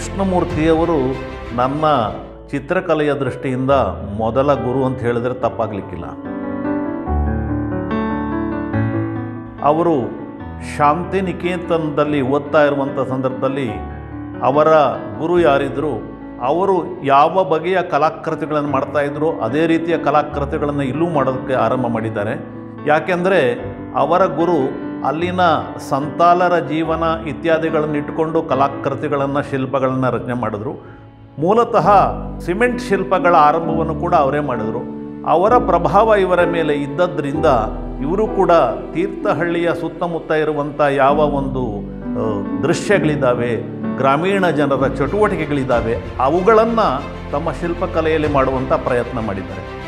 ಕೃಷ್ಣಮೂರ್ತಿಯವರು ನನ್ನ ಚಿತ್ರಕಲೆಯ ದೃಷ್ಟಿಯಿಂದ ಮೊದಲ ಗುರು ಅಂತ ಹೇಳಿದ್ರೆ ತಪ್ಪಾಗಲಿಕ್ಕಿಲ್ಲ ಅವರು ಶಾಂತಿನಿಕೇತನದಲ್ಲಿ ಓದ್ತಾ ಇರುವಂಥ ಸಂದರ್ಭದಲ್ಲಿ ಅವರ ಗುರು ಯಾರಿದ್ರು ಅವರು ಯಾವ ಬಗೆಯ ಕಲಾಕೃತಿಗಳನ್ನು ಮಾಡ್ತಾಯಿದ್ರು ಅದೇ ರೀತಿಯ ಕಲಾಕೃತಿಗಳನ್ನು ಇಲ್ಲೂ ಮಾಡೋದಕ್ಕೆ ಆರಂಭ ಮಾಡಿದ್ದಾರೆ ಯಾಕೆಂದರೆ ಅವರ ಗುರು ಅಲ್ಲಿನ ಸಂತಾಲರ ಜೀವನ ಇತ್ಯಾದಿಗಳನ್ನು ಇಟ್ಟುಕೊಂಡು ಕಲಾಕೃತಿಗಳನ್ನು ಶಿಲ್ಪಗಳನ್ನು ರಚನೆ ಮಾಡಿದ್ರು ಮೂಲತಃ ಸಿಮೆಂಟ್ ಶಿಲ್ಪಗಳ ಆರಂಭವನ್ನು ಕೂಡ ಅವರೇ ಮಾಡಿದರು ಅವರ ಪ್ರಭಾವ ಇವರ ಮೇಲೆ ಇದ್ದದ್ರಿಂದ ಇವರು ಕೂಡ ತೀರ್ಥಹಳ್ಳಿಯ ಸುತ್ತಮುತ್ತ ಇರುವಂಥ ಯಾವ ಒಂದು ಆ, ದೃಶ್ಯಗಳಿದ್ದಾವೆ ಗ್ರಾಮೀಣ ಜನರ ಚಟುವಟಿಕೆಗಳಿದ್ದಾವೆ ಅವುಗಳನ್ನು ತಮ್ಮ ಶಿಲ್ಪಕಲೆಯಲ್ಲಿ ಮಾಡುವಂಥ ಪ್ರಯತ್ನ ಮಾಡಿದ್ದಾರೆ